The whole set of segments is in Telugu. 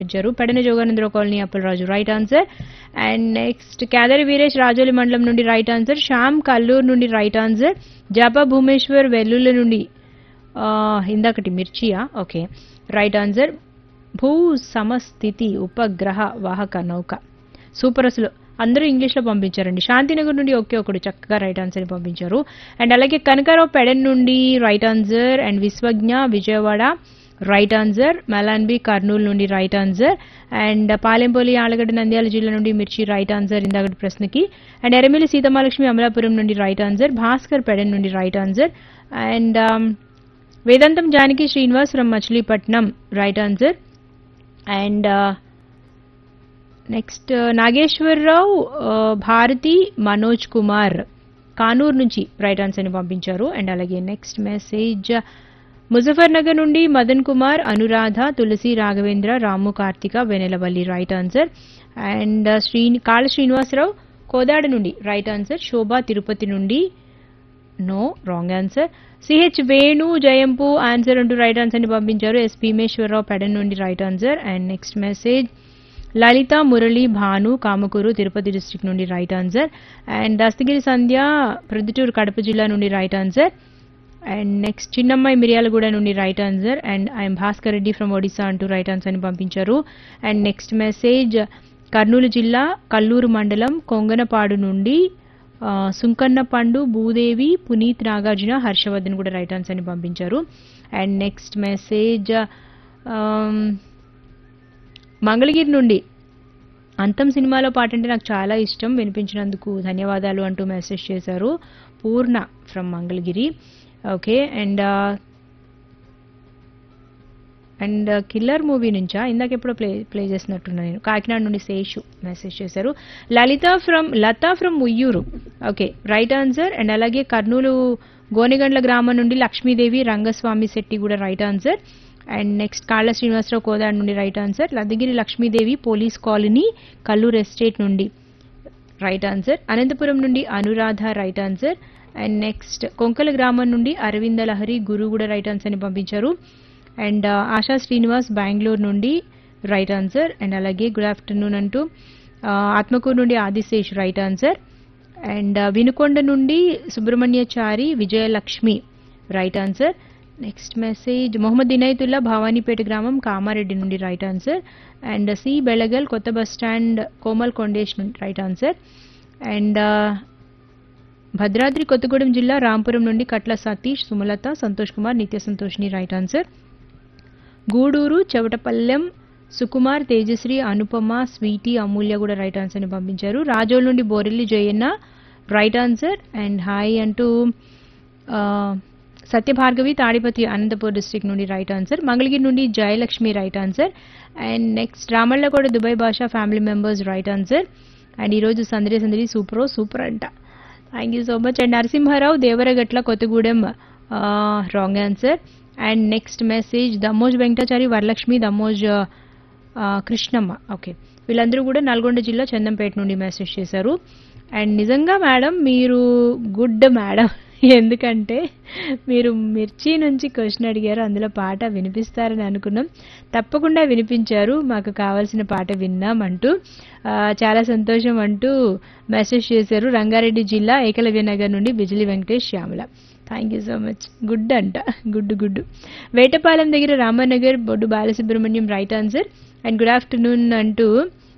పంపించారు Pedana Joganandarao colony Appalaraju right answer and next Kedari Veeresh Rajoli మండలం నుండి రైట్ ఆన్సర్ శ్యామ్ కల్లూరు నుండి రైట్ ఆన్సర్ జప భూమేశ్వర్ వెల్లుల్లి నుండి ఆ, ఇందాకటి మిర్చియా ఓకే రైట్ ఆన్సర్ భూ సమస్థితి ఉపగ్రహ వాహక నౌక సూపర్ అసలు అందరూ ఇంగ్లీష్లో పంపించారండి శాంతినగర్ నుండి ఒకే ఒకడు చక్కగా రైట్ ఆన్సర్ పంపించారు అండ్ అలాగే కనకారావు పెడన్ నుండి right answer and Vishwagna Vijayawada right answer Malanbi Kurnool నుండి right answer and Palempalli Allagadda Nandyal జిల్లా నుండి మిర్చి రైట్ ఆన్సర్ ఇందాకటి ప్రశ్నకి అండ్ ఎరమిలి సీతమాలక్ష్మి అమలాపురం నుండి రైట్ ఆన్సర్ భాస్కర్ పెడన్ నుండి right answer and Vedantam Janaki Srinivas from Machilipatnam right answer and next Nageswararao ఆ, భారతి మనోజ్ కుమార్ కానూరు నుంచి రైట్ ఆన్సర్ని పంపించారు అండ్ అలాగే నెక్స్ట్ మెసేజ్ ముజఫర్ నగర్ నుండి Madan Kumar Anuradha Tulasi Raghavendra Ramu Karthika Venelavalli right answer and Sri Kala Srinivasarao Kodad నుండి రైట్ ఆన్సర్ శోభా తిరుపతి నుండి no wrong answer CH Venu జయంపు ఆన్సర్ అంటూ రైట్ ఆన్సర్ ని పంపించారు ఎస్ భీమేశ్వరరావు పెడన్ నుండి right answer and next message Lalitha Murali Bhanu Kamakuru Tirupati district నుండి right answer and Dastagiri Sandhya Proddatur Kadapa జిల్లా నుండి right answer and next Chinnammayi Miryalaguda నుండి right answer and IM Bhaskar Reddy from Odisha అంటూ రైట్ ఆన్సర్ ని పంపించారు అండ్ నెక్స్ట్ మెసేజ్ కర్నూలు జిల్లా కల్లూరు మండలం కొంగనపాడు నుండి ఆ, సుంకన్న పండు భూదేవి పునీత్ నాగార్జున హర్షవర్ధన్ కూడా రైట్ ఆన్సర్ ని పంపించారు అండ్ నెక్స్ట్ మెసేజ్ మంగళగిరి నుండి అంతం సినిమాలో పాట అంటే నాకు చాలా ఇష్టం వినిపించినందుకు ధన్యవాదాలు అంటూ మెసేజ్ చేశారు Purna from Mangalagiri okay and and killer movie నుంచా ఇందాక ఎప్పుడో ప్లే ప్లే చేసినట్టున్నా నేను కాకినాడ నుండి శేషు మెసేజ్ చేశారు Lalitha from Latha from Uyyuru okay right answer and అలాగే కర్నూలు గోనెగండ్ల గ్రామం నుండి లక్ష్మీదేవి రంగస్వామి శెట్టి కూడా రైట్ ఆన్సర్ అండ్ నెక్స్ట్ కాళ్ళ శ్రీనివాసరావు కోదాడ్ నుండి right answer Laddagiri Lakshmidevi police colony Kalluru estate నుండి రైట్ ఆన్సర్ అనంతపురం నుండి Anuradha right answer and next Konkala గ్రామం నుండి అరవింద లహరి గురు కూడా రైట్ ఆన్సర్ ని పంపించారు అండ్ ఆశా శ్రీనివాస్ బెంగళూరు నుండి రైట్ ఆన్సర్ అండ్ అలాగే గుడ్ ఆఫ్టర్నూన్ అంటూ ఆ, ఆత్మకూరు నుండి Adishesh right answer and Vinukonda నుండి Subrahmanyachari Vijayalakshmi right answer next message Mohammed Inayatulla Bhavanipeta గ్రామం కామారెడ్డి నుండి right answer and C Belagal కొత్త బస్ స్టాండ్ కోమల్ కొండేష్ నుండి right answer and Bhadradri Kothagudem జిల్లా రాంపురం నుండి కట్ల సతీష్ సుమలత సంతోష్ కుమార్ నిత్య సంతోష్ని right answer Guduru Chevatapallem Sukumar Tejasri Anupama Sweety Amulya కూడా రైట్ ఆన్సర్ని పంపించారు రాజోల్ నుండి Borelli Jayanna right answer and hi అంటూ ఆ, సత్యభార్గవి తాడిపతి అనంతపూర్ డిస్ట్రిక్ట్ నుండి రైట్ ఆన్సర్ మంగళగిరి నుండి Jayalakshmi right answer and next Ramallakota Dubai Basha family members right answer and ఈరోజు సందడి సందడి సూపరో సూపర్ అంట thank you so much and Narasimharao Devaragatla Kothagudem wrong answer and next message Dammoj Venkatachari Varalakshmi Dammoj ఆ, కృష్ణమ్మ ఓకే వీళ్ళందరూ కూడా నల్గొండ జిల్లా చందంపేట నుండి మెసేజ్ చేశారు అండ్ నిజంగా మేడం మీరు గుడ్ మేడం ఎందుకంటే మీరు మిర్చి నుంచి క్వశ్చన్ అడిగారు అందులో పాట వినిపిస్తారని అనుకున్నాం తప్పకుండా వినిపించారు మాకు కావాల్సిన పాట విన్నాం అంటూ ఆ, చాలా సంతోషం అంటూ మెసేజ్ చేశారు రంగారెడ్డి జిల్లా ఏకలవ్య నగర్ నుండి Bijili Venkatesh Shyamala thank you so much good అంట గుడ్ గుడ్ వేటపాలెం దగ్గర Ramanagar Boddu Balasubrahmanyam right answer and good afternoon అంటూ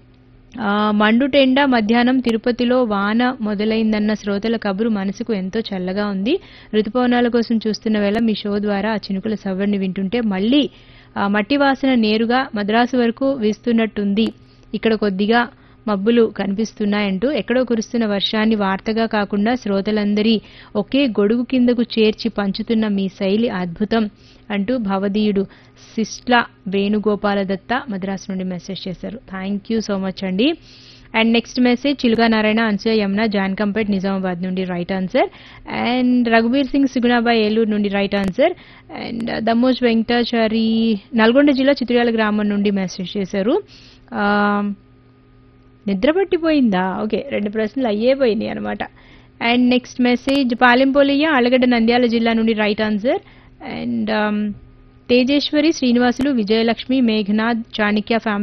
ఆ, మండుటెండ మధ్యాహ్నం తిరుపతిలో వాన మొదలైందన్న శ్రోతల కబురు మనసుకు ఎంతో చల్లగా ఉంది ఋతుపవనాల కోసం చూస్తున్న వేళ మీ షో ద్వారా ఆ చినుకుల సవ్వడిని వింటుంటే మళ్ళీ ఆ మట్టి వాసన నేరుగా మద్రాసు వరకు వీస్తున్నట్టుంది ఇక్కడ కొద్దిగా మబ్బులు కనిపిస్తున్నాయంటూ ఎక్కడో కురుస్తున్న వర్షాన్ని వార్తగా కాకుండా శ్రోతలందరి ఒకే గొడుగు కిందకు చేర్చి పంచుతున్న మీ శైలి అద్భుతం అంటూ భవదీయుడు సిస్ట్ల వేణుగోపాల దత్త మద్రాసు నుండి మెసేజ్ చేశారు థ్యాంక్ యూ సో మచ్ అండి and next message Chiluga Narayana Anasuya Yamuna Jankampet Nizamabad నుండి right answer and Raghubir Singh Sugunabai Eluru నుండి right answer and Dammoj Venkatachari Nalgonda జిల్లా చిత్రయాల గ్రామం నుండి మెసేజ్ చేశారు ఆ, నిద్ర పట్టిపోయిందా ఓకే రెండు ప్రశ్నలు అయ్యే పోయినాయి అనమాట and next message Palempolia Allagadda Nandyal జిల్లా నుండి right answer and Tejeswari Srinivasulu Vijayalakshmi Meghanath Chanikya family